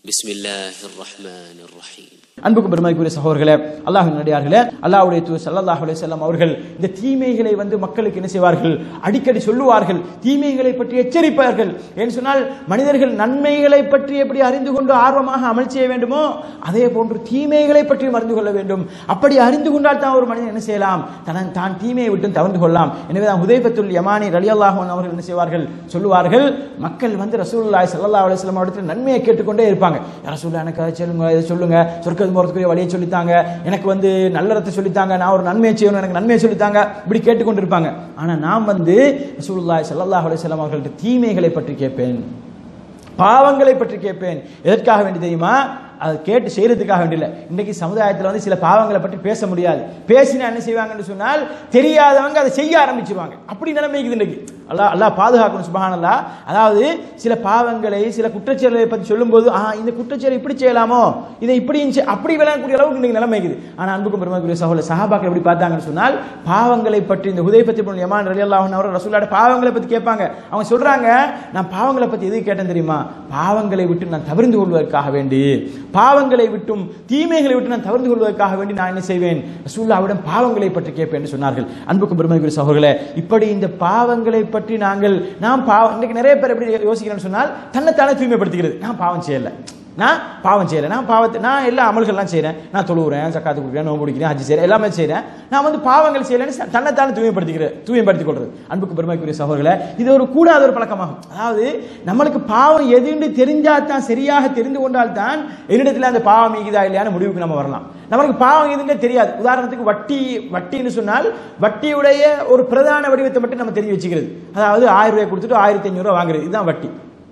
بسم الله الرحمن الرحيم அன்புக்கு பெருமைக்குரிய சகோதரர்களே அல்லாஹின் நடிகார்களே அல்லாஹ்வுடைய தூர் சல்லல்லாஹு அலைஹி வஸல்லம் அவர்கள் இந்த தீமைகளை வந்து மக்களுக்கு என்ன செய்வார்கள் அடிக்கடி சொல்லுவார்கள் தீமைகளை பற்றி எச்சரிப்பார்கள் ஏன்னு சொன்னால் மனிதர்கள் நன்மைகளை பற்றி எப்படி அறிந்து கொண்டு ஆர்வமாக அமல் செய்ய வேண்டுமோ அதே போன்று தீமைகளை பற்றி அறிந்து கொள்ள வேண்டும் அப்படி அறிந்து கொண்டால் தான் ஒரு மனிதன் என்ன செய்யலாம் தன் தான் தீமையை விட்டு தவிர்த்து கொள்ளலாம் எனவே தான் ஹுதைபத்துல் யமானி ரலியல்லாஹு அன்ஹு அவர்கள் என்ன செய்வார்கள் சொல்லுவார்கள் மக்கள் வந்து ரசூலுல்லாஹி ஸல்லல்லாஹு அலைஹி வஸல்லம் அவரிடத்தில் நன்மையை கேட்டுக்கொண்டே இருப்பாங்க "யா ரசூலுல்லாஹ் எனக்கு அதை சொல்லுங்க இதை சொல்லுங்க சொர்க்கத்து போறதுக்குரிய வழியை சொல்லித்தாங்க எனக்கு வந்து நல்லறத்தை சொல்லித்தாங்க நான் ஒரு நன்மையை செய்யணும் எனக்கு நன்மையை சொல்லித்தாங்க இப்படி கேட்டுக்கொண்டு இருப்பாங்க ஆனா நான் வந்து ரசூலுல்லாஹி ஸல்லல்லாஹு அலைஹி வஸல்லம் அவர்கள்ட்ட தீமைகளை பற்றி கேட்பேன் பாவங்களை பற்றி கேட்பேன் எதற்காக வேண்டி தெரியுமா அது கேட்டு செய்யறதுக்காக வேண்டியில்லை இன்னைக்கு சமுதாயத்தில் வந்து சில பாவங்களை பற்றி பேச முடியாது பேசினா என்ன செய்வாங்கன்னு சொன்னால் தெரியாதவங்க அதை செய்ய ஆரம்பிச்சிருவாங்க அப்படி நிலைமைக்குது இன்னைக்கு அல்லாஹ் அல்லாஹ் பாதுகாக்கணும் சுபஹானல்லாஹ் அதாவது சில பாவங்களை சில குற்றச்செயல்களை பற்றி சொல்லும்போது ஆ இந்த குற்றச்செயல் இப்படி செய்யலாமோ இதை இப்படி செய்- அப்படி விளங்கக்கூடிய அளவுக்கு இன்னைக்கு நிலைமைக்குது ஆனா அன்புக்கும் பெருமைக்குரிய சகோதர சஹாபாக்கள் எப்படி பார்த்தாங்கன்னு சொன்னால் பாவங்களை பற்றி இந்த உதய பத்தி யமான் ரலி அல்லாஹ் அவர் ரசூலாட பாவங்களை பத்தி கேட்பாங்க அவங்க சொல்றாங்க நான் பாவங்களை பத்தி எதுக்கு கேட்டேன் தெரியுமா பாவங்களை விட்டு நான் தவிர்ந்து கொள்வதற்காக வேண்டி பாவங்களை விட்டும் தீமைகளை விட்டு நான் தவிர்த்து கொள்வதற்காக வேண்டி நான் என்ன செய்வேன் ரசூல்லாவிடம் பாவங்களை பற்றி கேட்பேன் என்று சொன்னார்கள் அன்புக்கும் பெருமைக்குரிய சகோதரர்களே இப்படி இந்த பாவங்களை பற்றி நாங்கள் நாம் பாவம் இன்னைக்கு நிறைய பேர் எப்படி யோசிக்கிறேன்னு சொன்னால் தன்னைத்தானே தூய்மைப்படுத்திக்கிறது நான் பாவம் செய்யல நான் பாவம் செய்யறேன் நான் பாவத்தை நான் எல்லா அமல்கள்லாம் செய்றேன் நான் தொழுகிறேன் சக்காத்து கொடுக்குறேன் நோம்பு பிடிக்கிறேன் ஹஜ்ஜி செய்றேன் எல்லாமே செய்றேன் நான் வந்து பாவங்கள் செய்யலைன்னு தன்னைத்தானே தூய்மைப்படுத்திக்கிறேன் தூய்மைப்படுத்திக் கொள்றது அன்புக்கு பெருமைக்குரிய சகோதரர்களே இது ஒரு கூடாத ஒரு பழக்கமாகும் அதாவது நம்மளுக்கு பாவம் எதுன்னு தெரிஞ்சா தான் சரியாக தெரிந்து கொண்டால் தான் என்னிடத்துல அந்த பாவம் ஈகுதா இல்லையான்னு முடிவுக்கு நம்ம வரலாம் நம்மளுக்கு பாவம் எதுன்னே தெரியாது உதாரணத்துக்கு வட்டி வட்டின்னு சொன்னால் வட்டியுடைய ஒரு பிரதான வடிவத்தை மட்டும் நம்ம தெரிஞ்சு வச்சுக்கிறது அதாவது ஆயிரம் ரூபாய் கொடுத்துட்டு ஆயிரத்தி ஐநூறு ரூபாய் வாங்குறது இதுதான் வட்டி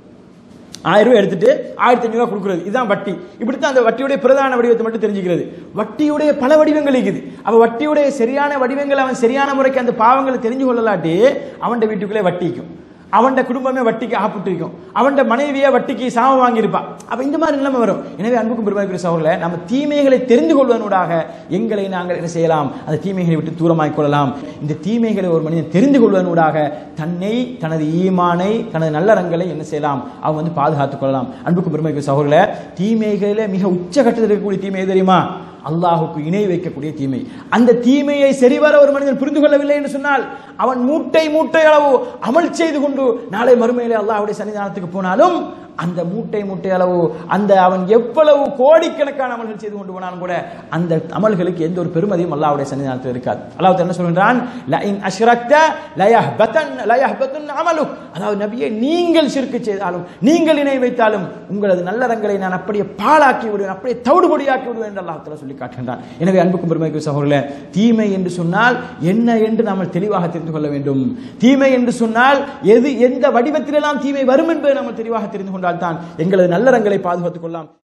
ஆயிரம் ரூபாய் எடுத்துட்டு ஆயிரத்தி ஐநூறு ரூபாய் கொடுக்குறது இதுதான் வட்டி இப்படித்தான் அந்த வட்டியுடைய பிரதான வடிவத்தை மட்டும் தெரிஞ்சுக்கிறது வட்டியுடைய பல வடிவங்கள் இருக்குது அப்ப வட்டியுடைய சரியான வடிவங்கள் அவன் சரியான முறைக்கு அந்த பாவங்களை தெரிஞ்சு கொள்ளலாட்டி அவன் வீட்டுக்குள்ளே வட்டிக்கும் அவன் குடும்பமே வட்டிக்கு ஆப்பிட்டு இருக்கும் அவன் மனைவியே வட்டிக்கு சாமம் வாங்கியிருப்பா அப்ப இந்த மாதிரி நிலைமை வரும் எனவே அன்புக்கும் பெருமைக்குரிய சகோதரர்களே நம்ம தீமைகளை தெரிந்து கொள்வதனூடாக எங்களை நாங்கள் என்ன செய்யலாம் அந்த தீமைகளை விட்டு தூரமாக்கிக் கொள்ளலாம் இந்த தீமைகளை ஒரு மனிதன் தெரிந்து கொள்வதனூடாக தன்னை தனது ஈமானை தனது நல்லறங்களை என்ன செய்யலாம் அவன் வந்து பாதுகாத்துக் கொள்ளலாம் அன்புக்கும் பெருமைக்குரிய சகோதரர்களே தீமைகளிலே மிக உச்சகட்டத்தில் இருக்கக்கூடிய தீமை எது தெரியுமா அல்லாஹுக்கு இணை வைக்கக்கூடிய தீமை அந்த தீமையை சரிவர ஒரு மனிதன் புரிந்து கொள்ளவில்லை என்று சொன்னால் அவன் மூட்டை மூட்டை அளவு அமல் செய்து கொண்டு நாளை மறுமையிலே அல்லாஹ்வுடைய சன்னிதானத்துக்கு போனாலும் அந்த மூட்டை மூட்டை அளவு அந்த அவன் எவ்வளவு கோடிக்கணக்கான அமல்கள் செய்து கொண்டு போனாலும் கூட அந்த அமல்களுக்கு எந்த ஒரு பெருமதியும் அல்லாஹ்வுடைய சன்னிதானத்தில் இருக்காது அல்லாஹ் என்ன சொல்கின்றான் லஇன் அஷ்ரக்த லயஹ்பதன் லயஹ்பதுன் அமலுக் அதாவது நபியே நீங்கள் ஷிர்க்கு செய்தாலும் நீங்கள் இணை வைத்தாலும் உங்களது நல்லறங்களை நான் அப்படியே பாழாக்கி விடுவேன் அப்படியே தவிடுபடியாக்கி விடுவேன் என்று அல்லாஹ் தஆலா சொல்லி காட்டுகின்றான் எனவே அன்புக்கும் பெருமைக்கு சகோதரர்களே தீமை என்று சொன்னால் என்ன என்று நாம் தெளிவாக தெரிந்து கொள்ள வேண்டும் தீமை என்று சொன்னால் எது எந்த வடிவத்திலெல்லாம் தீமை வரும் என்பதை நாம் தெளிவாக தெரிந்து கொண்டால்தான் எங்களது நல்லறங்களை பாதுகாத்துக் கொள்ளலாம்